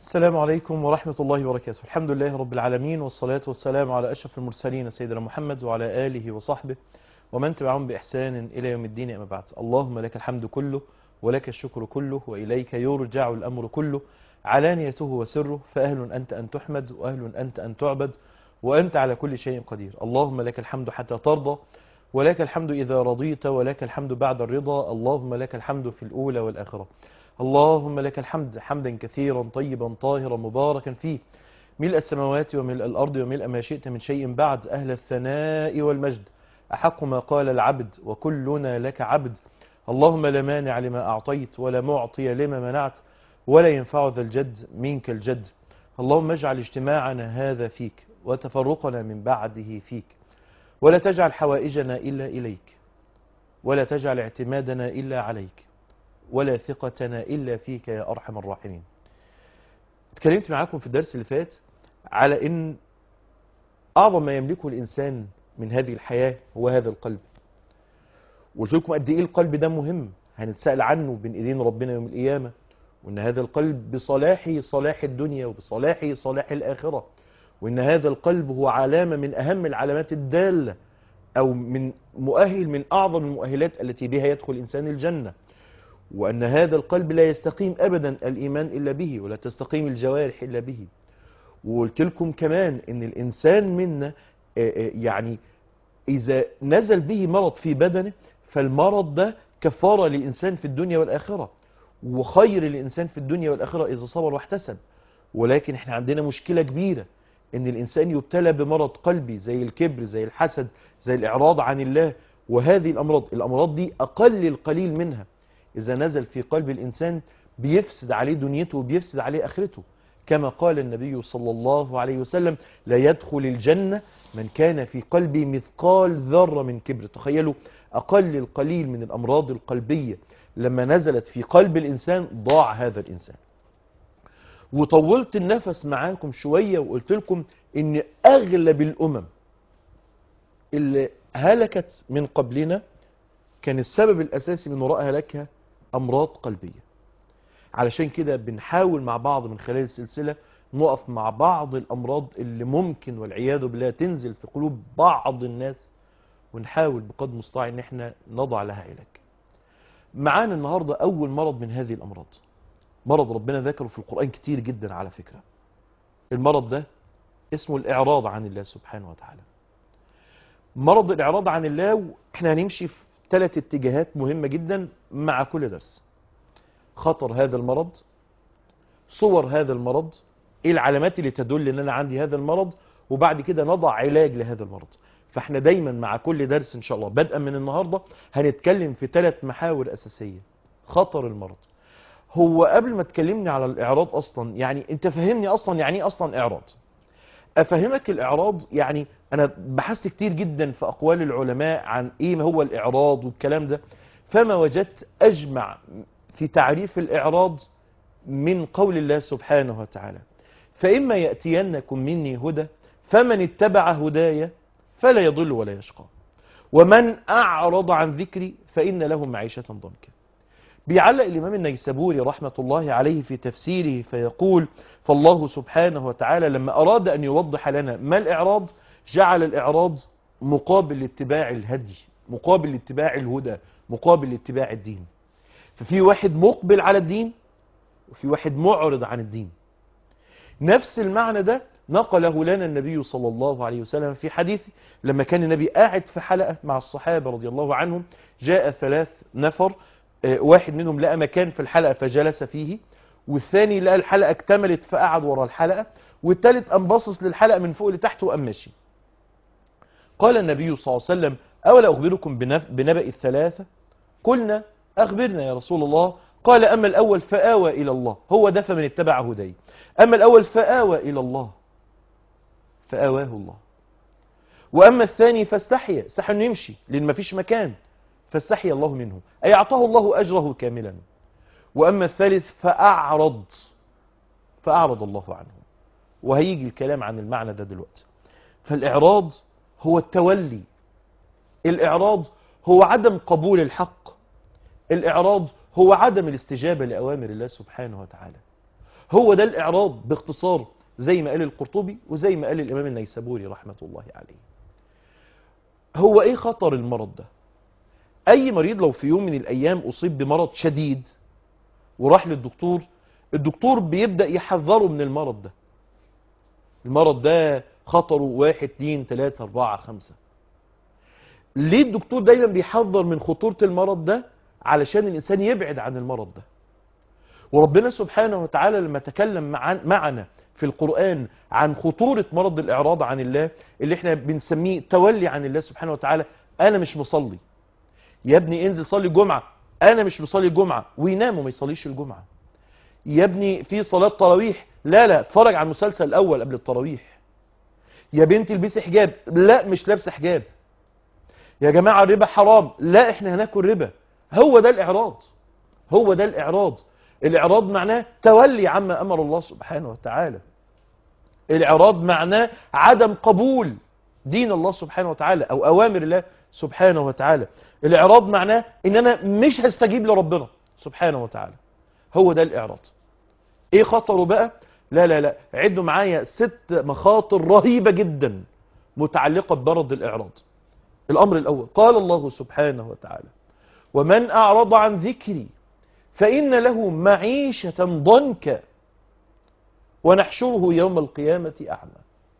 السلام عليكم ورحمة الله وبركاته الحمد لله رب العالمين والصلاة والسلام على أشرف المرسلين سيدنا محمد وعلى آله وصحبه ومن تبعهم بإحسان إلى يوم الدين أما بعد اللهم لك الحمد كله ولك الشكر كله وإليك يرجع الأمر كله علانيته وسره فأهل أنت أن تحمد وأهل أنت أن تعبد وأنت على كل شيء قدير اللهم لك الحمد حتى ترضى ولك الحمد إذا رضيت ولك الحمد بعد الرضا اللهم لك الحمد في الأولى والآخرة اللهم لك الحمد حمدا كثيرا طيبا طاهرا مباركا فيه ملء السماوات وملء الأرض وملء ما شئت من شيء بعد أهل الثناء والمجد أحق ما قال العبد وكلنا لك عبد اللهم لا مانع لما أعطيت ولا معطي لما منعت ولا ينفع ذا الجد منك الجد اللهم اجعل اجتماعنا هذا فيك وتفرقنا من بعده فيك ولا تجعل حوائجنا إلا إليك ولا تجعل اعتمادنا إلا عليك ولا ثقتنا إلا فيك يا أرحم الراحمين اتكلمت معاكم في الدرس اللي فات على ان أعظم ما يملكه الإنسان من هذه الحياة هو هذا القلب وقلت لكم قد إيه القلب ده مهم هنتسأل عنه بين إيدين ربنا يوم القيامة وإن هذا القلب بصلاحه صلاح الدنيا وبصلاحه صلاح الآخرة وإن هذا القلب هو علامة من أهم العلامات الدالة أو من مؤهل من أعظم المؤهلات التي بها يدخل الإنسان الجنة وأن هذا القلب لا يستقيم أبدا الإيمان إلا به ولا تستقيم الجوارح إلا به وقلت لكم كمان أن الإنسان منا يعني إذا نزل به مرض في بدنه فالمرض ده كفارة للإنسان في الدنيا والآخرة وخير للإنسان في الدنيا والآخرة إذا صبر واحتسب ولكن احنا عندنا مشكلة كبيرة ان الإنسان يبتلى بمرض قلبي زي الكبر زي الحسد زي الإعراض عن الله وهذه الأمراض الأمراض دي أقل القليل منها إذا نزل في قلب الإنسان بيفسد عليه دنيته وبيفسد عليه آخرته كما قال النبي صلى الله عليه وسلم لا يدخل الجنة من كان في قلبه مثقال ذرة من كبر تخيلوا أقل القليل من الأمراض القلبية لما نزلت في قلب الإنسان ضاع هذا الإنسان وطولت النفس معاكم شوية وقلت لكم ان اغلب الامم اللي هلكت من قبلنا كان السبب الاساسي من وراء هلاكها امراض قلبية علشان كده بنحاول مع بعض من خلال السلسلة نقف مع بعض الامراض اللي ممكن والعياذ بالله تنزل في قلوب بعض الناس ونحاول بقدر المستطاع ان احنا نضع لها علاج معانا النهاردة اول مرض من هذه الامراض مرض ربنا ذكره في القرآن كتير جدا على فكرة المرض ده اسمه الإعراض عن الله سبحانه وتعالى مرض الإعراض عن الله احنا هنمشي في ثلاث اتجاهات مهمة جدا مع كل درس خطر هذا المرض صور هذا المرض ايه العلامات اللي تدل ان انا عندي هذا المرض وبعد كده نضع علاج لهذا المرض فاحنا دايما مع كل درس ان شاء الله بدءا من النهاردة هنتكلم في ثلاث محاور اساسية خطر المرض هو قبل ما تكلمني على الاعراض اصلا يعني انت فهمني اصلا يعني ايه اصلا اعراض افهمك الاعراض يعني انا بحثت كتير جدا في اقوال العلماء عن ايه ما هو الاعراض والكلام ده فما وجدت اجمع في تعريف الاعراض من قول الله سبحانه وتعالى فاما ياتينكم مني هدى فمن اتبع هدايا فلا يضل ولا يشقى ومن اعرض عن ذكري فان له معيشه ضنكا بيعلق الإمام النيسابوري رحمة الله عليه في تفسيره فيقول فالله سبحانه وتعالى لما أراد أن يوضح لنا ما الإعراض جعل الإعراض مقابل لاتباع الهدي مقابل لاتباع الهدى مقابل لاتباع الدين ففي واحد مقبل على الدين وفي واحد معرض عن الدين نفس المعنى ده نقله لنا النبي صلى الله عليه وسلم في حديث لما كان النبي قاعد في حلقة مع الصحابة رضي الله عنهم جاء ثلاث نفر واحد منهم لقى مكان في الحلقة فجلس فيه والثاني لقى الحلقة اكتملت فقعد ورا الحلقة والثالث قام باصص للحلقة من فوق لتحت وقام ماشي قال النبي صلى الله عليه وسلم أولا أخبركم بنبأ الثلاثة قلنا أخبرنا يا رسول الله قال أما الأول فآوى إلى الله هو ده فمن اتبع هدي أما الأول فآوى إلى الله فآواه الله وأما الثاني فاستحيا استحيا أنه يمشي لأن مفيش مكان فاستحي الله منه أي أعطاه الله أجره كاملا وأما الثالث فأعرض فأعرض الله عنه وهيجي الكلام عن المعنى ده دلوقتي فالإعراض هو التولي الإعراض هو عدم قبول الحق الإعراض هو عدم الاستجابة لأوامر الله سبحانه وتعالى هو ده الإعراض باختصار زي ما قال القرطبي وزي ما قال الإمام النيسابوري رحمة الله عليه هو إيه خطر المرض ده أي مريض لو في يوم من الأيام أصيب بمرض شديد وراح للدكتور الدكتور بيبدأ يحذره من المرض ده المرض ده خطره واحد اتنين تلاتة اربعة خمسة ليه الدكتور دايما بيحذر من خطورة المرض ده علشان الإنسان يبعد عن المرض ده وربنا سبحانه وتعالى لما تكلم مع معنا في القرآن عن خطورة مرض الإعراض عن الله اللي احنا بنسميه تولي عن الله سبحانه وتعالى أنا مش مصلي يا ابني انزل صلي الجمعة أنا مش مصلي الجمعة وينام وما يصليش الجمعة يا ابني في صلاة تراويح لا لا اتفرج على المسلسل الأول قبل التراويح يا بنتي البسي حجاب لا مش لابسه حجاب يا جماعة الربا حرام لا احنا هناكل ربا هو ده الإعراض هو ده الإعراض الإعراض معناه تولي عما أمر الله سبحانه وتعالى الإعراض معناه عدم قبول دين الله سبحانه وتعالى أو أوامر الله سبحانه وتعالى الإعراض معناه إن أنا مش هستجيب لربنا سبحانه وتعالى هو ده الإعراض إيه خطره بقى لا لا لا عدوا معايا ست مخاطر رهيبة جدا متعلقة بمرض الإعراض الأمر الأول قال الله سبحانه وتعالى ومن أعرض عن ذكري فإن له معيشة ضنكا ونحشره يوم القيامة أعمى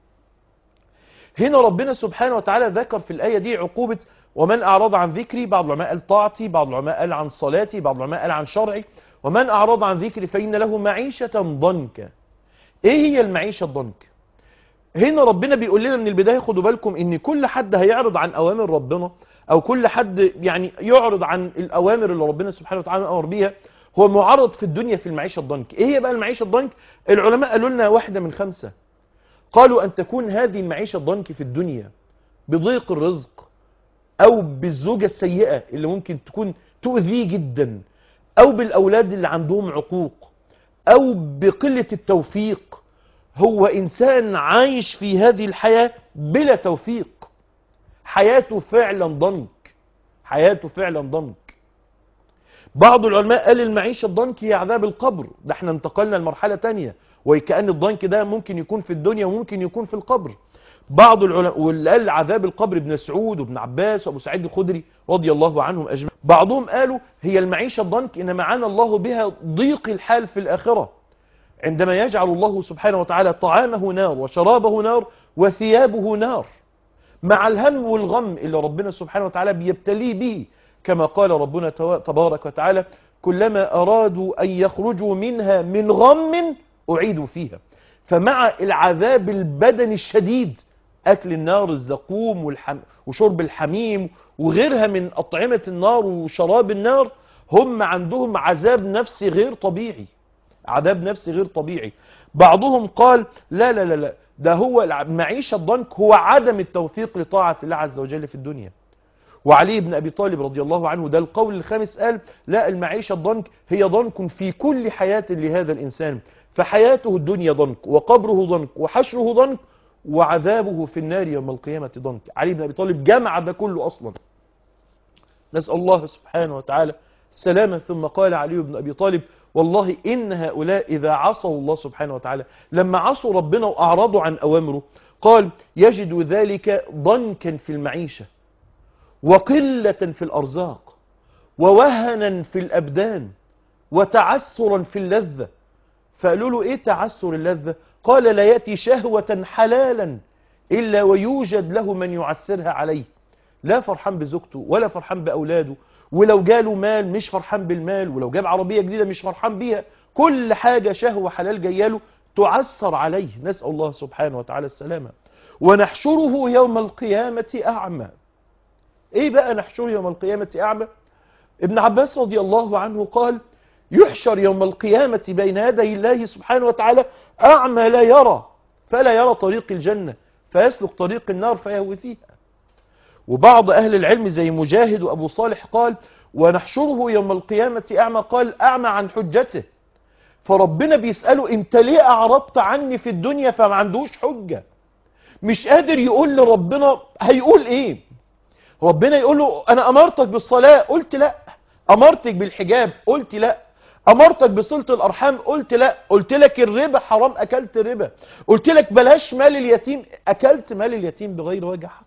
هنا ربنا سبحانه وتعالى ذكر في الآية دي عقوبة ومن أعرض عن ذكري بعض العلماء قال طاعتي بعض العلماء قال عن صلاتي بعض العلماء قال عن شرعي ومن أعرض عن ذكري فإن له معيشة ضنكا إيه هي المعيشة الضنك هنا ربنا بيقول لنا من البداية خدوا بالكم إن كل حد هيعرض عن أوامر ربنا أو كل حد يعني يعرض عن الأوامر اللي ربنا سبحانه وتعالى أمر بيها هو معرض في الدنيا في المعيشة الضنك إيه هي بقى المعيشة الضنك العلماء قالوا لنا واحدة من خمسة قالوا أن تكون هذه المعيشة الضنك في الدنيا بضيق الرزق أو بالزوجة السيئة اللي ممكن تكون تؤذيه جدا أو بالأولاد اللي عندهم عقوق أو بقلة التوفيق هو إنسان عايش في هذه الحياة بلا توفيق حياته فعلا ضنك حياته فعلا ضنك بعض العلماء قال المعيشة الضنك هي عذاب القبر ده احنا انتقلنا لمرحلة تانية وكأن الضنك ده ممكن يكون في الدنيا وممكن يكون في القبر بعض العلماء واللي قال عذاب القبر ابن سعود وابن عباس وابو سعيد الخدري رضي الله عنهم اجمعين بعضهم قالوا هي المعيشة الضنك ان معانا الله بها ضيق الحال في الآخرة عندما يجعل الله سبحانه وتعالى طعامه نار وشرابه نار وثيابه نار مع الهم والغم اللي ربنا سبحانه وتعالى بيبتليه به كما قال ربنا تبارك وتعالى كلما أرادوا أن يخرجوا منها من غم أعيدوا فيها فمع العذاب البدني الشديد أكل النار الزقوم والحم وشرب الحميم وغيرها من أطعمة النار وشراب النار هم عندهم عذاب نفسي غير طبيعي عذاب نفسي غير طبيعي بعضهم قال لا لا لا لا ده هو معيشة الضنك هو عدم التوفيق لطاعة الله عز وجل في الدنيا وعلي بن أبي طالب رضي الله عنه ده القول الخامس قال لا المعيشة الضنك هي ضنك في كل حياة لهذا الإنسان فحياته الدنيا ضنك وقبره ضنك وحشره ضنك وعذابه في النار يوم القيامة ضنك علي بن أبي طالب جمع ده كله أصلا نسأل الله سبحانه وتعالى السلامة ثم قال علي بن أبي طالب والله إن هؤلاء إذا عصوا الله سبحانه وتعالى لما عصوا ربنا وأعرضوا عن أوامره قال يجد ذلك ضنكا في المعيشة وقلة في الأرزاق ووهنا في الأبدان وتعسرا في اللذة فقالوا له إيه تعسر اللذة قال لا يأتي شهوة حلالا إلا ويوجد له من يعسرها عليه لا فرحان بزوجته ولا فرحان بأولاده ولو جاله مال مش فرحان بالمال ولو جاب عربية جديدة مش فرحان بيها كل حاجة شهوة حلال جاياله تعسر عليه نسأل الله سبحانه وتعالى السلامة ونحشره يوم القيامة أعمى ايه بقى نحشره يوم القيامة أعمى ابن عباس رضي الله عنه قال يحشر يوم القيامة بين يدي الله سبحانه وتعالى أعمى لا يرى فلا يرى طريق الجنة فيسلك طريق النار فيهوي فيها وبعض أهل العلم زي مجاهد وأبو صالح قال ونحشره يوم القيامة أعمى قال أعمى عن حجته فربنا بيسأله انت ليه أعرضت عني في الدنيا فما عندوش حجة مش قادر يقول لربنا هيقول ايه ربنا يقول له انا امرتك بالصلاة قلت لا امرتك بالحجاب قلت لا امرتك بصلة الارحام قلت لا قلت لك الربا حرام اكلت ربا قلت لك بلاش مال اليتيم اكلت مال اليتيم بغير وجه حق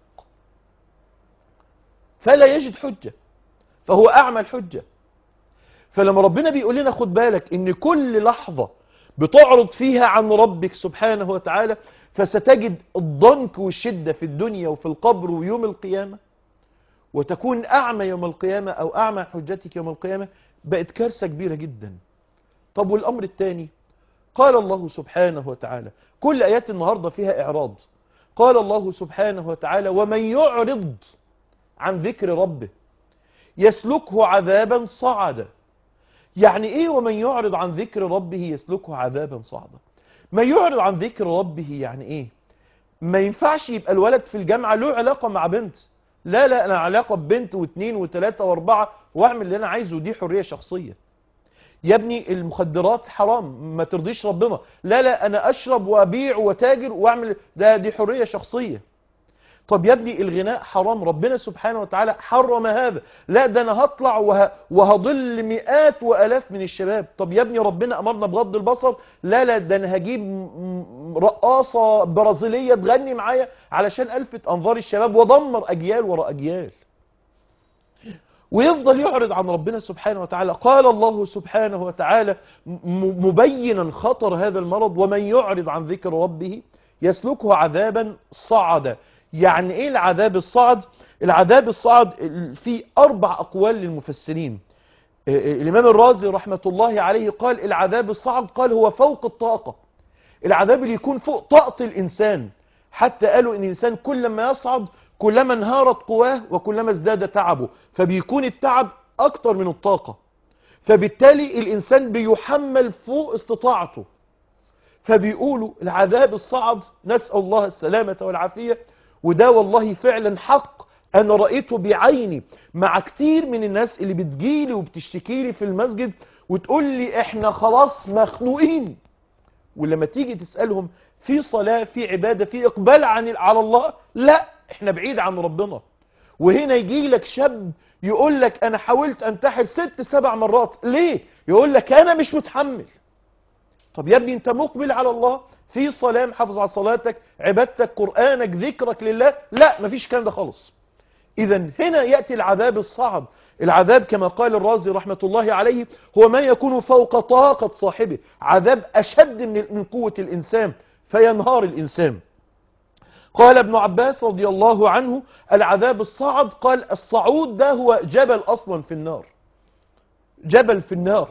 فلا يجد حجة فهو اعمى الحجة فلما ربنا بيقول لنا خد بالك ان كل لحظة بتعرض فيها عن ربك سبحانه وتعالى فستجد الضنك والشدة في الدنيا وفي القبر ويوم القيامة وتكون أعمى يوم القيامة أو أعمى حجتك يوم القيامة بقت كارثة كبيرة جدا طب والأمر الثاني قال الله سبحانه وتعالى كل آيات النهاردة فيها إعراض قال الله سبحانه وتعالى ومن يعرض عن ذكر ربه يسلكه عذابا صعدا يعني ايه ومن يعرض عن ذكر ربه يسلكه عذابا صعدا ما يعرض عن ذكر ربه يعني ايه ما ينفعش يبقى الولد في الجامعة له علاقة مع بنت لا لا انا علاقة ببنت واثنين وثلاثة واربعة واعمل اللي انا عايزه دي حرية شخصية يا ابني المخدرات حرام ما ترضيش ربنا لا لا انا اشرب وابيع وتاجر واعمل ده دي حرية شخصية طب يا ابني الغناء حرام ربنا سبحانه وتعالى حرم هذا لا ده انا هطلع وه... وهضل مئات والاف من الشباب طب يا ابني ربنا امرنا بغض البصر لا لا ده انا هجيب م- رقاصة برازيلية تغني معايا علشان الفت انظار الشباب ودمر اجيال وراء اجيال ويفضل يعرض عن ربنا سبحانه وتعالى قال الله سبحانه وتعالى م- مبينا خطر هذا المرض ومن يعرض عن ذكر ربه يسلكه عذابا صعدا يعني ايه العذاب الصعد العذاب الصعد في اربع اقوال للمفسرين الامام الرازي رحمة الله عليه قال العذاب الصعد قال هو فوق الطاقة العذاب اللي يكون فوق طاقة الانسان حتى قالوا ان الانسان كلما يصعد كلما انهارت قواه وكلما ازداد تعبه فبيكون التعب اكتر من الطاقة فبالتالي الانسان بيحمل فوق استطاعته فبيقولوا العذاب الصعد نسأل الله السلامة والعافية وده والله فعلا حق انا رأيته بعيني مع كتير من الناس اللي بتجيلي وبتشتكيلي في المسجد وتقول لي احنا خلاص مخنوقين ولما تيجي تسألهم في صلاة في عبادة في اقبال عن على الله لا احنا بعيد عن ربنا وهنا يجي لك شاب يقول لك انا حاولت انتحر ست سبع مرات ليه يقول لك انا مش متحمل طب يا ابني انت مقبل على الله في صلاة محافظ على صلاتك عبادتك قرآنك ذكرك لله لا مفيش كلام ده خالص اذا هنا يأتي العذاب الصعب العذاب كما قال الرازي رحمة الله عليه هو ما يكون فوق طاقة صاحبه عذاب أشد من من قوة الإنسان فينهار الإنسان قال ابن عباس رضي الله عنه العذاب الصعب قال الصعود ده هو جبل أصلا في النار جبل في النار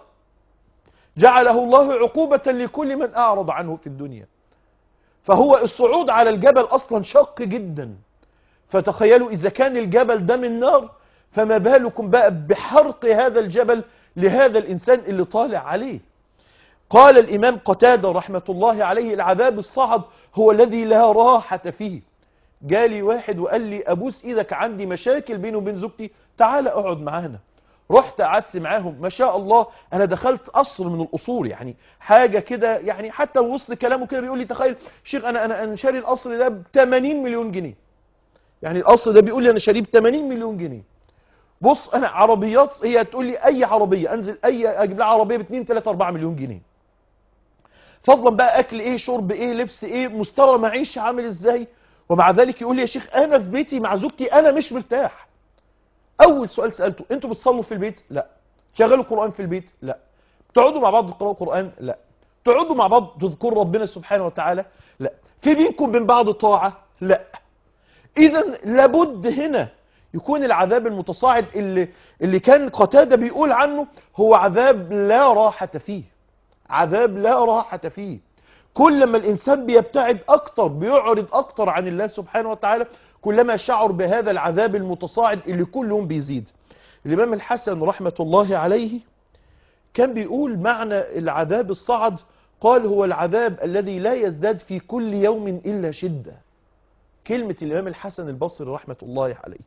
جعله الله عقوبة لكل من أعرض عنه في الدنيا فهو الصعود على الجبل أصلا شق جدا فتخيلوا إذا كان الجبل ده من نار فما بالكم بقى بحرق هذا الجبل لهذا الإنسان اللي طالع عليه قال الإمام قتادة رحمة الله عليه العذاب الصعب هو الذي لا راحة فيه جالي واحد وقال لي أبوس إيدك عندي مشاكل بيني وبين زوجتي تعال اقعد معانا رحت قعدت معاهم ما شاء الله انا دخلت قصر من القصور يعني حاجه كده يعني حتى وسط كلامه كده بيقول لي تخيل شيخ انا انا انا شاري القصر ده ب 80 مليون جنيه يعني القصر ده بيقول لي انا شاريه ب 80 مليون جنيه بص انا عربيات هي تقول لي اي عربيه انزل اي اجيب لها عربيه ب 2 3 4 مليون جنيه فضلا بقى اكل ايه شرب ايه لبس ايه مستوى معيشه عامل ازاي ومع ذلك يقول لي يا شيخ انا في بيتي مع زوجتي انا مش مرتاح اول سؤال سالته انتوا بتصلوا في البيت لا تشغلوا قران في البيت لا تقعدوا مع بعض تقراوا قران لا تقعدوا مع بعض تذكروا ربنا سبحانه وتعالى لا في بينكم بين بعض طاعه لا اذا لابد هنا يكون العذاب المتصاعد اللي اللي كان قتاده بيقول عنه هو عذاب لا راحه فيه عذاب لا راحه فيه كل ما الانسان بيبتعد اكتر بيعرض اكتر عن الله سبحانه وتعالى كلما شعر بهذا العذاب المتصاعد اللي كل يوم بيزيد الإمام الحسن رحمة الله عليه كان بيقول معنى العذاب الصعد قال هو العذاب الذي لا يزداد في كل يوم إلا شدة كلمة الإمام الحسن البصري رحمة الله عليه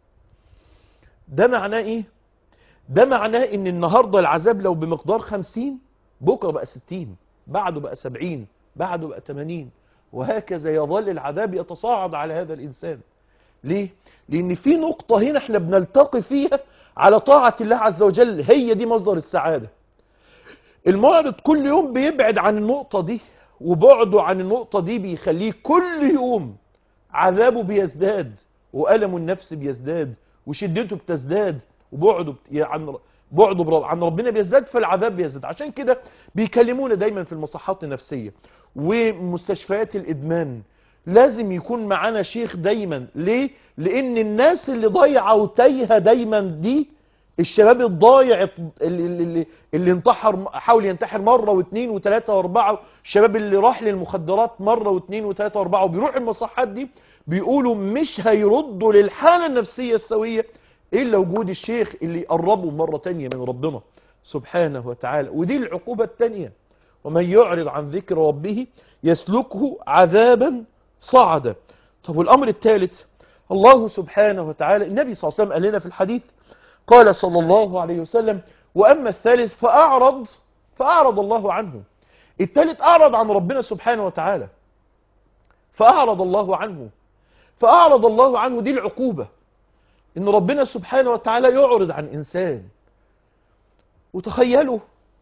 ده معناه إيه؟ ده معناه إن النهاردة العذاب لو بمقدار خمسين بكرة بقى ستين بعده بقى سبعين بعده بقى تمانين وهكذا يظل العذاب يتصاعد على هذا الإنسان ليه؟ لأن في نقطة هنا احنا بنلتقي فيها على طاعة الله عز وجل هي دي مصدر السعادة المعرض كل يوم بيبعد عن النقطة دي وبعده عن النقطة دي بيخليه كل يوم عذابه بيزداد وألم النفس بيزداد وشدته بتزداد وبعده بت... عن بعده برب... عن ربنا بيزداد فالعذاب بيزداد عشان كده بيكلمونا دايما في المصحات النفسية ومستشفيات الإدمان لازم يكون معانا شيخ دايما ليه؟ لأن الناس اللي ضايعة وتايهة دايما دي الشباب الضايع اللي, اللي, اللي انتحر حاول ينتحر مرة واثنين وثلاثة واربعة الشباب اللي راح للمخدرات مرة واثنين وثلاثة واربعة وبيروح المصحات دي بيقولوا مش هيردوا للحالة النفسية السوية إلا وجود الشيخ اللي يقربوا مرة تانية من ربنا سبحانه وتعالى ودي العقوبة التانية ومن يعرض عن ذكر ربه يسلكه عذابا صعدا طب والأمر الثالث الله سبحانه وتعالى النبي صلى الله عليه وسلم قال لنا في الحديث قال صلى الله عليه وسلم وأما الثالث فأعرض فأعرض الله عنه الثالث أعرض عن ربنا سبحانه وتعالى فأعرض الله عنه فأعرض الله عنه دي العقوبة إن ربنا سبحانه وتعالى يعرض عن إنسان وتخيلوا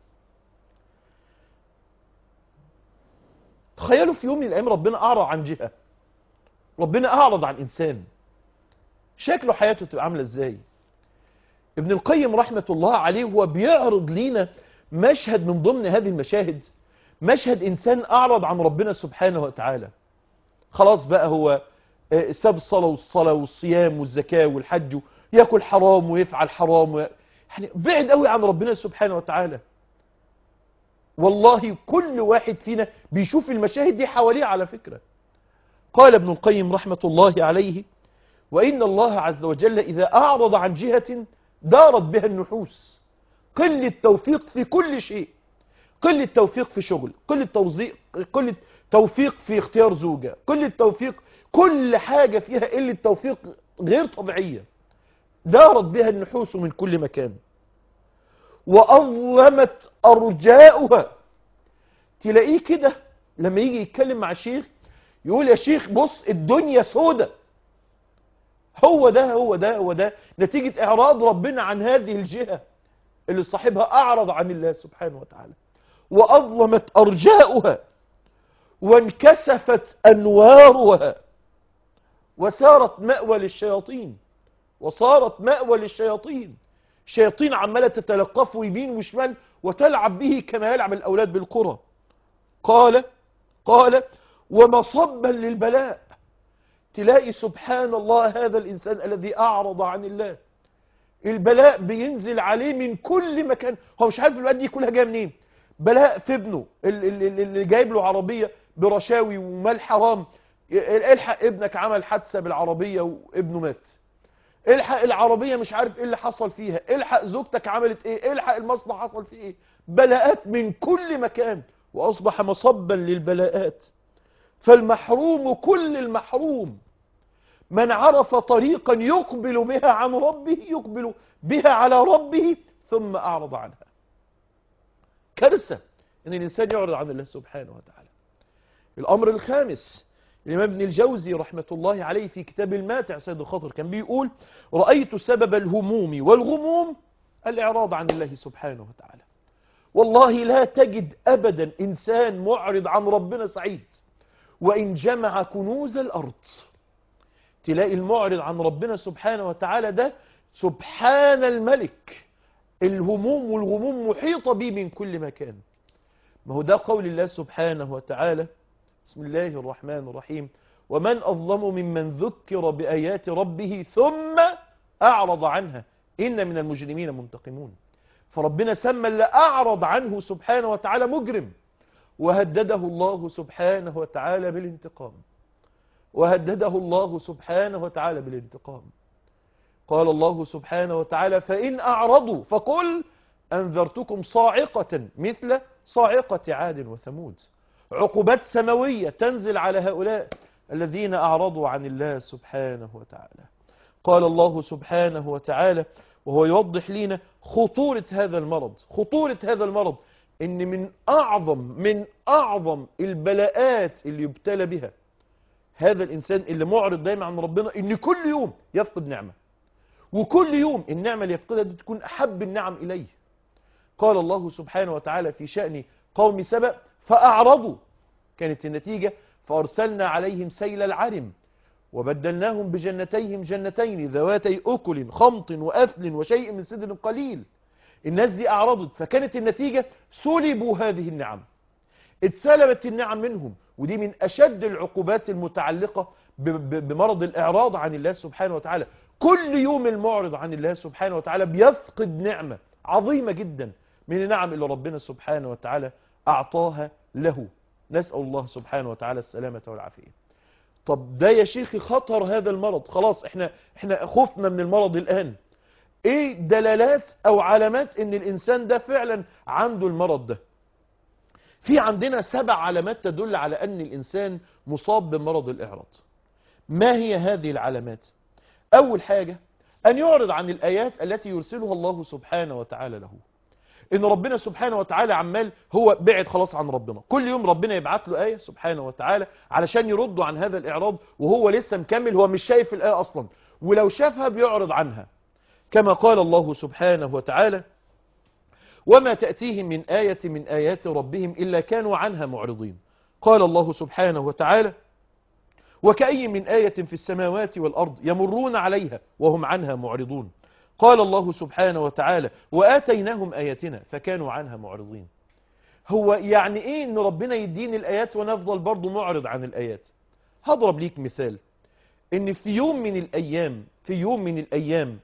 تخيلوا في يوم من الأيام ربنا أعرض عن جهة ربنا أعرض عن إنسان شكله حياته تبقى عاملة إزاي ابن القيم رحمة الله عليه هو بيعرض لينا مشهد من ضمن هذه المشاهد مشهد إنسان أعرض عن ربنا سبحانه وتعالى خلاص بقى هو ساب الصلاة والصلاة والصيام والزكاة والحج يأكل حرام ويفعل حرام و... يعني بعد قوي عن ربنا سبحانه وتعالى والله كل واحد فينا بيشوف المشاهد دي حواليه على فكرة قال ابن القيم رحمة الله عليه وإن الله عز وجل إذا أعرض عن جهة دارت بها النحوس قل التوفيق في كل شيء قل التوفيق في شغل قل التوزيق قل التوفيق في اختيار زوجة قل التوفيق كل حاجة فيها قلة التوفيق غير طبيعية دارت بها النحوس من كل مكان وأظلمت أرجاؤها تلاقيه كده لما يجي يتكلم مع الشيخ يقول يا شيخ بص الدنيا سودة هو ده هو ده هو ده نتيجة إعراض ربنا عن هذه الجهة اللي صاحبها أعرض عن الله سبحانه وتعالى وأظلمت أرجاؤها وانكسفت أنوارها وسارت مأوى للشياطين وصارت مأوى للشياطين الشياطين عمالة تتلقفه يمين وشمال وتلعب به كما يلعب الأولاد بالكرة قال قال ومصبا للبلاء تلاقي سبحان الله هذا الإنسان الذي أعرض عن الله البلاء بينزل عليه من كل مكان هو مش عارف الوقت دي كلها جايه منين بلاء في ابنه اللي, اللي جايب له عربية برشاوي ومال حرام الحق ابنك عمل حادثة بالعربية وابنه مات الحق العربية مش عارف ايه اللي حصل فيها الحق زوجتك عملت ايه الحق المصنع حصل فيه ايه بلاءات من كل مكان واصبح مصبا للبلاءات فالمحروم كل المحروم من عرف طريقا يقبل بها عن ربه يقبل بها على ربه ثم أعرض عنها كارثة ان الإنسان يعرض عن الله سبحانه وتعالى الأمر الخامس الإمام ابن الجوزي رحمة الله عليه في كتاب الماتع سيد الخاطر كان بيقول رأيت سبب الهموم والغموم الإعراض عن الله سبحانه وتعالى والله لا تجد أبدا إنسان معرض عن ربنا سعيد وإن جمع كنوز الأرض تلاقي المعرض عن ربنا سبحانه وتعالى ده سبحان الملك الهموم والغموم محيطة به من كل مكان ما هو ده قول الله سبحانه وتعالى بسم الله الرحمن الرحيم ومن أظلم ممن ذكر بآيات ربه ثم أعرض عنها إن من المجرمين منتقمون فربنا سمى اللي أعرض عنه سبحانه وتعالى مجرم وهدده الله سبحانه وتعالى بالانتقام وهدده الله سبحانه وتعالى بالانتقام قال الله سبحانه وتعالى فإن أعرضوا فقل أنذرتكم صاعقة مثل صاعقة عاد وثمود عقوبات سماوية تنزل على هؤلاء الذين أعرضوا عن الله سبحانه وتعالى قال الله سبحانه وتعالى وهو يوضح لنا خطورة هذا المرض خطورة هذا المرض ان من اعظم من اعظم البلاءات اللي يبتلى بها هذا الانسان اللي معرض دايما عن ربنا ان كل يوم يفقد نعمة وكل يوم النعمة اللي يفقدها دي تكون احب النعم اليه قال الله سبحانه وتعالى في شأن قوم سبأ فأعرضوا كانت النتيجة فأرسلنا عليهم سيل العرم وبدلناهم بجنتيهم جنتين ذواتي أكل خمط وأثل وشيء من سدر قليل الناس دي أعرضت فكانت النتيجة سلبوا هذه النعم اتسلبت النعم منهم ودي من أشد العقوبات المتعلقة بمرض الإعراض عن الله سبحانه وتعالى كل يوم المعرض عن الله سبحانه وتعالى بيفقد نعمة عظيمة جدا من النعم اللي ربنا سبحانه وتعالى أعطاها له نسأل الله سبحانه وتعالى السلامة والعافية طب ده يا شيخي خطر هذا المرض خلاص احنا احنا خفنا من المرض الآن ايه دلالات او علامات ان الانسان ده فعلا عنده المرض ده في عندنا سبع علامات تدل على ان الانسان مصاب بمرض الاعراض ما هي هذه العلامات اول حاجة ان يعرض عن الايات التي يرسلها الله سبحانه وتعالى له ان ربنا سبحانه وتعالى عمال هو بعد خلاص عن ربنا كل يوم ربنا يبعت له آية سبحانه وتعالى علشان يردوا عن هذا الإعراض وهو لسه مكمل هو مش شايف الآية أصلا ولو شافها بيعرض عنها كما قال الله سبحانه وتعالى وما تأتيهم من آية من آيات ربهم إلا كانوا عنها معرضين قال الله سبحانه وتعالى وكأي من آية في السماوات والأرض يمرون عليها وهم عنها معرضون قال الله سبحانه وتعالى وآتيناهم آياتنا فكانوا عنها معرضين هو يعني ايه ان ربنا يديني الآيات ونفضل برضو معرض عن الآيات هضرب ليك مثال ان في يوم من الأيام في يوم من الأيام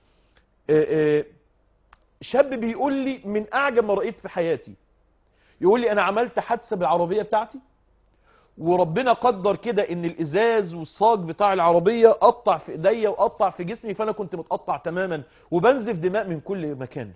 آآ آآ شاب بيقول لي من أعجب ما رأيت في حياتي يقول لي أنا عملت حادثة بالعربية بتاعتي وربنا قدر كده ان الازاز والصاج بتاع العربية قطع في ايديا وقطع في جسمي فانا كنت متقطع تماما وبنزف دماء من كل مكان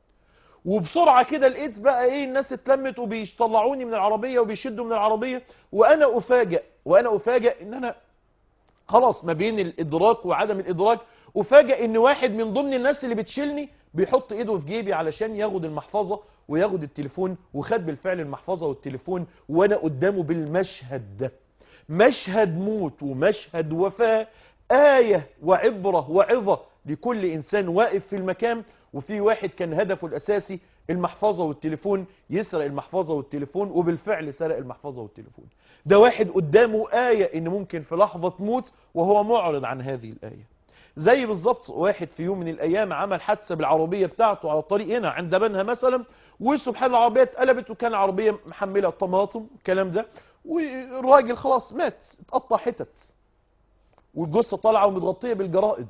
وبسرعة كده لقيت بقى ايه الناس اتلمت وبيطلعوني من العربية وبيشدوا من العربية وانا افاجئ وانا افاجئ ان انا خلاص ما بين الادراك وعدم الادراك افاجئ ان واحد من ضمن الناس اللي بتشيلني بيحط ايده في جيبي علشان ياخد المحفظة وياخد التليفون وخد بالفعل المحفظة والتليفون وانا قدامه بالمشهد ده مشهد موت ومشهد وفاة آية وعبرة وعظة لكل إنسان واقف في المكان وفي واحد كان هدفه الأساسي المحفظة والتليفون يسرق المحفظة والتليفون وبالفعل سرق المحفظة والتليفون ده واحد قدامه آية إن ممكن في لحظة تموت وهو معرض عن هذه الآية زي بالظبط واحد في يوم من الأيام عمل حادثة بالعربية بتاعته على الطريق هنا عند بنها مثلا وسبحان الله العربية اتقلبت وكان عربية محملة طماطم الكلام ده والراجل خلاص مات اتقطع حتت والجثة طالعة ومتغطية بالجرائد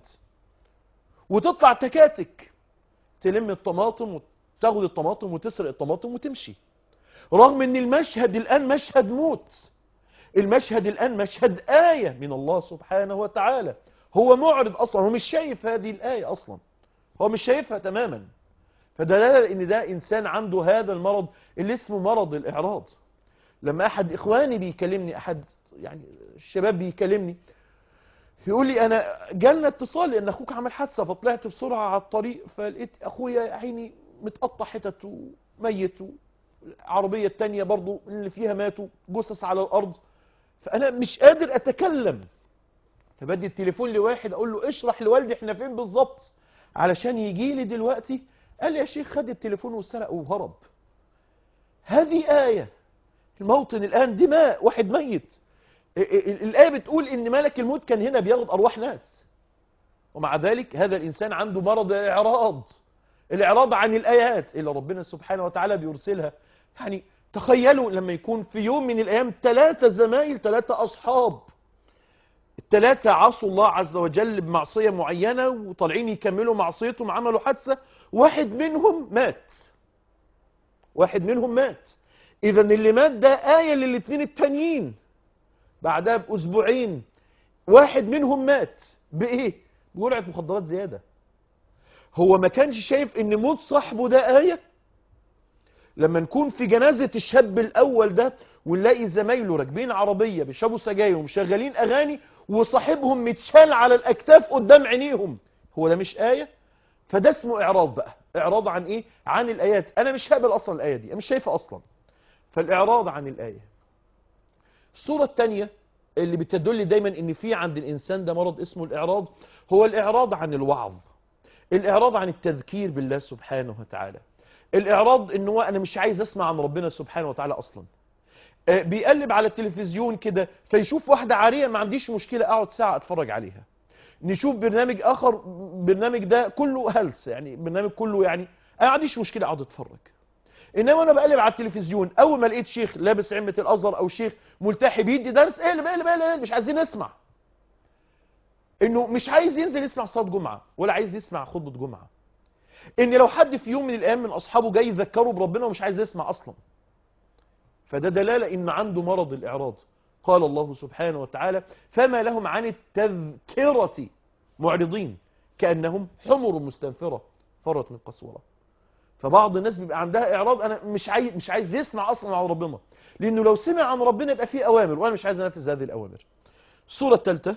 وتطلع تكاتك تلم الطماطم وتاخد الطماطم وتسرق الطماطم وتمشي رغم ان المشهد الان مشهد موت المشهد الان مشهد آية من الله سبحانه وتعالى هو معرض اصلا هو مش شايف هذه الآية اصلا هو مش شايفها تماما فدلالة ان ده انسان عنده هذا المرض اللي اسمه مرض الاعراض لما احد اخواني بيكلمني احد يعني الشباب بيكلمني يقول لي انا جالنا اتصال ان اخوك عمل حادثه فطلعت بسرعه على الطريق فلقيت اخويا يا عيني متقطع حتت وميت العربيه الثانيه برضو اللي فيها ماتوا جثث على الارض فانا مش قادر اتكلم فبدي التليفون لواحد اقول له اشرح لوالدي احنا فين بالظبط علشان يجي لي دلوقتي قال لي يا شيخ خد التليفون وسرق وهرب هذه آية الموطن الآن دماء واحد ميت الآية بتقول إن ملك الموت كان هنا بياخد أرواح ناس ومع ذلك هذا الإنسان عنده مرض الإعراض الإعراض عن الآيات اللي ربنا سبحانه وتعالى بيرسلها يعني تخيلوا لما يكون في يوم من الأيام ثلاثة زمايل ثلاثة أصحاب الثلاثة عصوا الله عز وجل بمعصية معينة وطالعين يكملوا معصيتهم عملوا حادثة واحد منهم مات واحد منهم مات إذا اللي مات ده آية للاثنين التانيين بعدها بأسبوعين واحد منهم مات بإيه؟ بجرعة مخدرات زيادة هو ما كانش شايف ان موت صاحبه ده آية لما نكون في جنازة الشاب الأول ده ونلاقي زمايله راكبين عربية بيشربوا سجاير ومشغلين أغاني وصاحبهم متشال على الأكتاف قدام عينيهم هو ده مش آية فده اسمه إعراض بقى إعراض عن إيه؟ عن الآيات أنا مش هقبل أصلا الآية دي أنا مش شايفها أصلا فالإعراض عن الآية الصورة الثانية اللي بتدل دايما ان في عند الانسان ده مرض اسمه الاعراض هو الاعراض عن الوعظ الاعراض عن التذكير بالله سبحانه وتعالى الاعراض ان هو انا مش عايز اسمع عن ربنا سبحانه وتعالى اصلا آه، بيقلب على التلفزيون كده فيشوف واحدة عارية ما عنديش مشكلة اقعد ساعة اتفرج عليها نشوف برنامج اخر برنامج ده كله هلس يعني برنامج كله يعني انا ما عنديش مشكلة اقعد اتفرج انما انا بقلب على التلفزيون اول ما لقيت شيخ لابس عمة الازهر او شيخ ملتحي بيدي درس اقلب اقلب اقلب اقلب، مش عايزين نسمع انه مش عايز ينزل يسمع صلاة جمعة ولا عايز يسمع خطبة جمعة ان لو حد في يوم من الايام من اصحابه جاي يذكره بربنا ومش عايز يسمع اصلا فده دلالة ان عنده مرض الاعراض قال الله سبحانه وتعالى فما لهم عن التذكرة معرضين كأنهم حمر مستنفرة فرت من قسورة فبعض الناس بيبقى عندها اعراض انا مش عايز مش عايز يسمع اصلا عن ربنا لانه لو سمع عن ربنا يبقى فيه اوامر وانا مش عايز انفذ هذه الاوامر الصورة الثالثة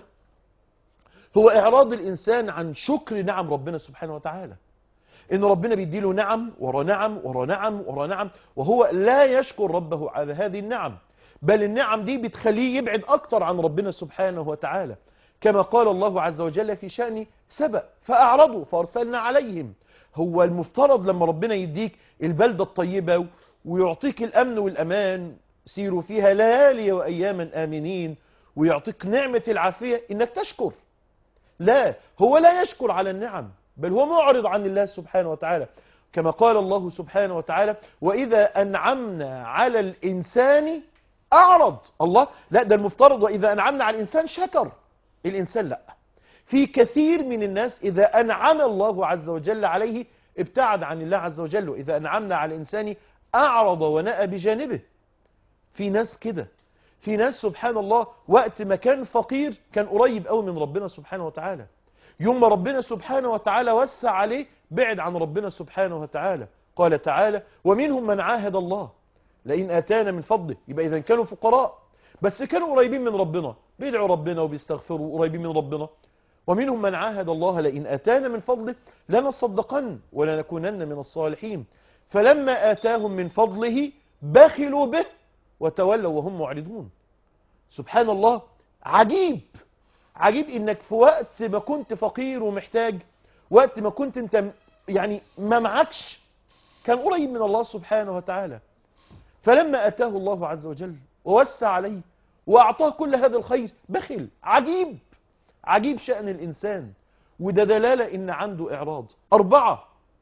هو اعراض الانسان عن شكر نعم ربنا سبحانه وتعالى ان ربنا بيديله نعم ورا نعم ورا نعم ورا نعم وهو لا يشكر ربه على هذه النعم بل النعم دي بتخليه يبعد اكتر عن ربنا سبحانه وتعالى كما قال الله عز وجل في شأن سبأ فأعرضوا فأرسلنا عليهم هو المفترض لما ربنا يديك البلدة الطيبة ويعطيك الأمن والأمان سيروا فيها ليالي وأياما آمنين ويعطيك نعمة العافية إنك تشكر لا هو لا يشكر على النعم بل هو معرض عن الله سبحانه وتعالى كما قال الله سبحانه وتعالى وإذا أنعمنا على الإنسان أعرض الله لا ده المفترض وإذا أنعمنا على الإنسان شكر الإنسان لا في كثير من الناس إذا أنعم الله عز وجل عليه ابتعد عن الله عز وجل وإذا أنعمنا على الإنسان أعرض ونأى بجانبه في ناس كده في ناس سبحان الله وقت ما كان فقير كان قريب قوي من ربنا سبحانه وتعالى يوم ما ربنا سبحانه وتعالى وسع عليه بعد عن ربنا سبحانه وتعالى قال تعالى ومنهم من عاهد الله لئن آتانا من فضله يبقى إذا كانوا فقراء بس كانوا قريبين من ربنا بيدعوا ربنا وبيستغفروا قريبين من ربنا ومنهم من عاهد الله لئن آتانا من فضله لنصدقن ولنكونن من الصالحين فلما آتاهم من فضله بخلوا به وتولوا وهم معرضون سبحان الله عجيب عجيب انك في وقت ما كنت فقير ومحتاج وقت ما كنت انت م- يعني ما معكش كان قريب من الله سبحانه وتعالى فلما أتاه الله عز وجل ووسع عليه وأعطاه كل هذا الخير بخل عجيب عجيب شأن الإنسان وده دلالة إن عنده إعراض أربعة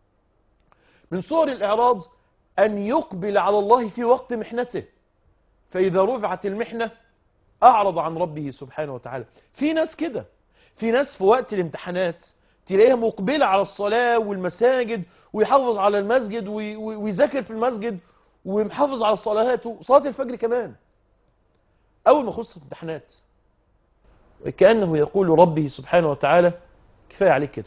من صور الإعراض أن يقبل على الله في وقت محنته فإذا رفعت المحنة أعرض عن ربه سبحانه وتعالى في ناس كده في ناس في وقت الامتحانات تلاقيها مقبلة على الصلاة والمساجد ويحافظ على المسجد وي- وي- ويذاكر في المسجد ومحافظ على صلاته صلاة الفجر كمان أول ما خلصت الامتحانات كأنه يقول ربه سبحانه وتعالى كفاية عليك كده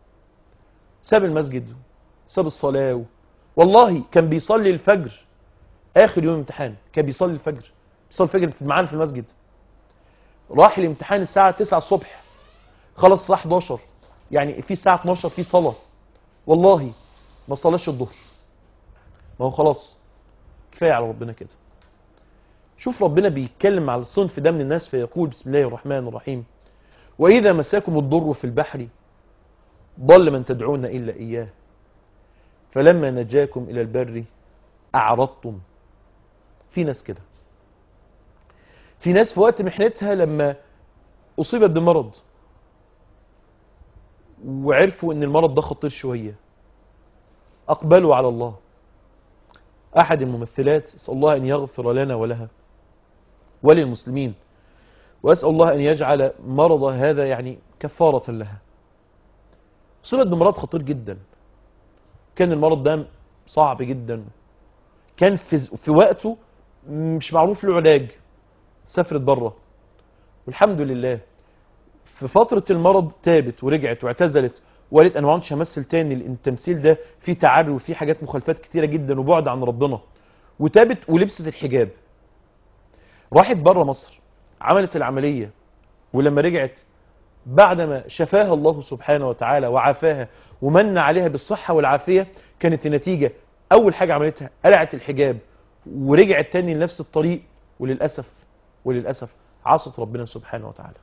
ساب المسجد ساب الصلاة والله كان بيصلي الفجر آخر يوم امتحان كان بيصلي الفجر بيصلي الفجر في معانا في المسجد راح الامتحان الساعة 9 الصبح خلص الساعة 11 يعني في الساعة 12 في صلاة والله ما صلاش الظهر ما هو خلاص كفاية على ربنا كده شوف ربنا بيتكلم على الصنف ده من الناس فيقول بسم الله الرحمن الرحيم وإذا مساكم الضر في البحر ضل من تدعون إلا إياه فلما نجاكم إلى البر أعرضتم في ناس كده في ناس في وقت محنتها لما أصيبت بمرض وعرفوا ان المرض ده خطير شوية اقبلوا على الله احد الممثلات اسأل الله ان يغفر لنا ولها وللمسلمين واسأل الله ان يجعل مرض هذا يعني كفارة لها اصيبت بمرض خطير جدا كان المرض ده صعب جدا كان في, في وقته مش معروف له علاج سافرت بره والحمد لله في فترة المرض تابت ورجعت واعتزلت وقالت انا ما عدتش همثل تاني لان التمثيل ده فيه تعري وفيه حاجات مخالفات كتيرة جدا وبعد عن ربنا وتابت ولبست الحجاب راحت بره مصر عملت العملية ولما رجعت بعدما شفاها الله سبحانه وتعالى وعافاها ومن عليها بالصحة والعافية كانت النتيجة اول حاجة عملتها قلعت الحجاب ورجعت تاني لنفس الطريق وللأسف وللأسف عصت ربنا سبحانه وتعالى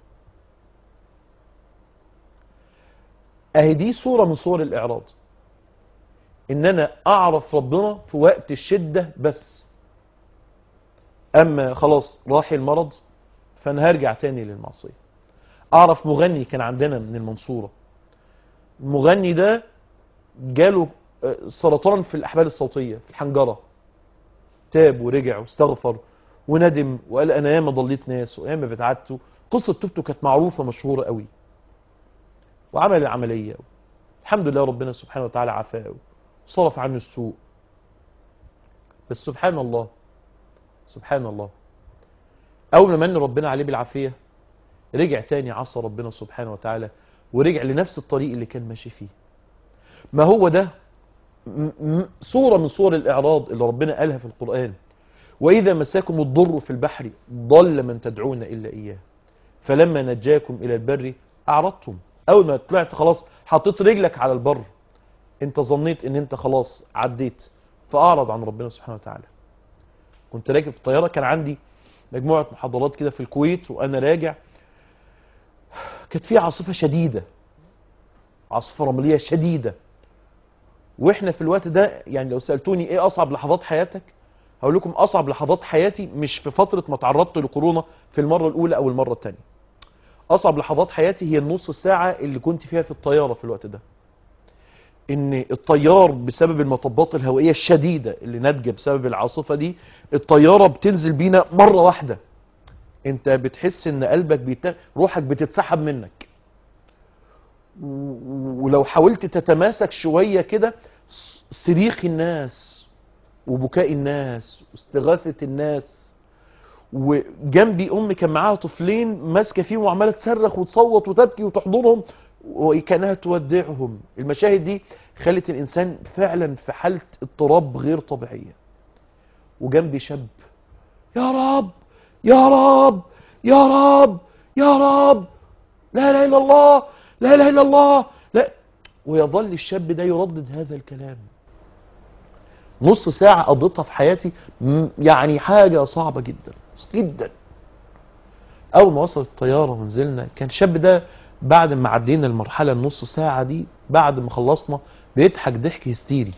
اهي دي صورة من صور الاعراض ان انا اعرف ربنا في وقت الشدة بس اما خلاص راح المرض فانا هرجع تاني للمعصية اعرف مغني كان عندنا من المنصورة المغني ده جاله آه، سرطان في الاحبال الصوتية في الحنجرة تاب ورجع واستغفر وندم وقال انا ياما ضليت ناس وياما بتعدت قصة توبته كانت معروفة مشهورة قوي وعمل العملية الحمد لله ربنا سبحانه وتعالى عافاه وصرف عنه السوء بس سبحان الله سبحان الله اول ما من ربنا عليه بالعافية رجع تاني عصى ربنا سبحانه وتعالى ورجع لنفس الطريق اللي كان ماشي فيه ما هو ده م- م- صورة من صور الإعراض اللي ربنا قالها في القرآن وإذا مساكم الضر في البحر ضل من تدعون إلا إياه فلما نجاكم إلى البر أعرضتم أول ما طلعت خلاص حطيت رجلك على البر انت ظنيت ان انت خلاص عديت فأعرض عن ربنا سبحانه وتعالى كنت راكب الطيارة كان عندي مجموعة محاضرات كده في الكويت وأنا راجع كانت في عاصفة شديدة عاصفة رملية شديدة واحنا في الوقت ده يعني لو سألتوني ايه اصعب لحظات حياتك هقول لكم اصعب لحظات حياتي مش في فترة ما تعرضت لكورونا في المرة الاولى او المرة الثانية اصعب لحظات حياتي هي النص ساعة اللي كنت فيها في الطيارة في الوقت ده ان الطيار بسبب المطبات الهوائية الشديدة اللي ناتجة بسبب العاصفة دي الطيارة بتنزل بينا مرة واحدة انت بتحس ان قلبك بيت... روحك بتتسحب منك و- ولو حاولت تتماسك شوية كده ص- صريخ الناس وبكاء الناس واستغاثة الناس وجنبي أم كان معاها طفلين ماسكة فيهم وعمالة تصرخ وتصوت وتبكي وتحضنهم وكانها تودعهم المشاهد دي خلت الإنسان فعلا في حالة اضطراب غير طبيعية وجنبي شاب يا رب يا رب يا رب يا رب لا اله الا الله لا اله الا الله لا ويظل الشاب ده يردد هذا الكلام نص ساعة قضيتها في حياتي م- يعني حاجة صعبة جدا جدا أول ما وصلت الطيارة ونزلنا كان الشاب ده بعد ما عدينا المرحلة النص ساعة دي بعد ما خلصنا بيضحك ضحك هستيري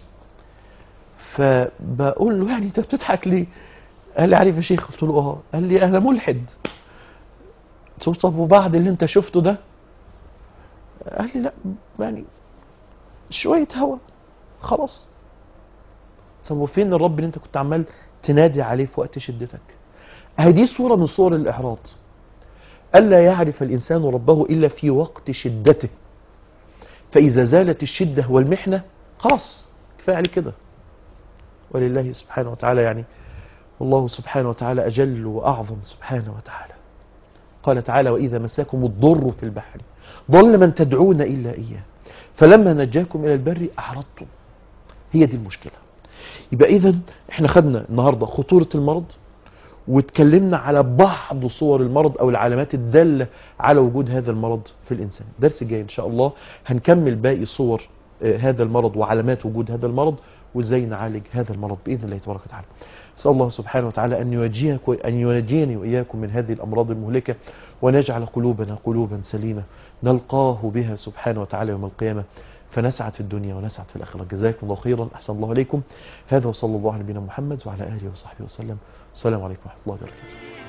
فبقول له يعني انت بتضحك ليه؟ قال لي عارف يا شيخ قلت له اه قال لي انا ملحد قلت له طب وبعد اللي انت شفته ده قال لي لا يعني شوية هوا خلاص طب وفين الرب اللي انت كنت عمال تنادي عليه في وقت شدتك اهي دي صورة من صور الإحراط ألا يعرف الإنسان ربه إلا في وقت شدته فإذا زالت الشدة والمحنة خلاص كفاية عليه كده ولله سبحانه وتعالى يعني والله سبحانه وتعالى أجل وأعظم سبحانه وتعالى قال تعالى وإذا مساكم الضر في البحر ضل من تدعون إلا إياه فلما نجاكم إلى البر أعرضتم هي دي المشكلة يبقى إذا إحنا خدنا النهاردة خطورة المرض واتكلمنا على بعض صور المرض أو العلامات الدالة على وجود هذا المرض في الإنسان الدرس الجاي إن شاء الله هنكمل باقي صور آه، هذا المرض وعلامات وجود هذا المرض وازاي نعالج هذا المرض باذن الله تبارك وتعالى. اسال الله سبحانه وتعالى ان يوجهك ان ينجيني واياكم من هذه الامراض المهلكه ونجعل قلوبنا قلوبا سليمه نلقاه بها سبحانه وتعالى يوم القيامه فنسعد في الدنيا ونسعد في الاخره. جزاكم الله خيرا احسن الله اليكم. هذا وصلى الله على نبينا محمد وعلى اله وصحبه وسلم. السلام عليكم ورحمه الله وبركاته.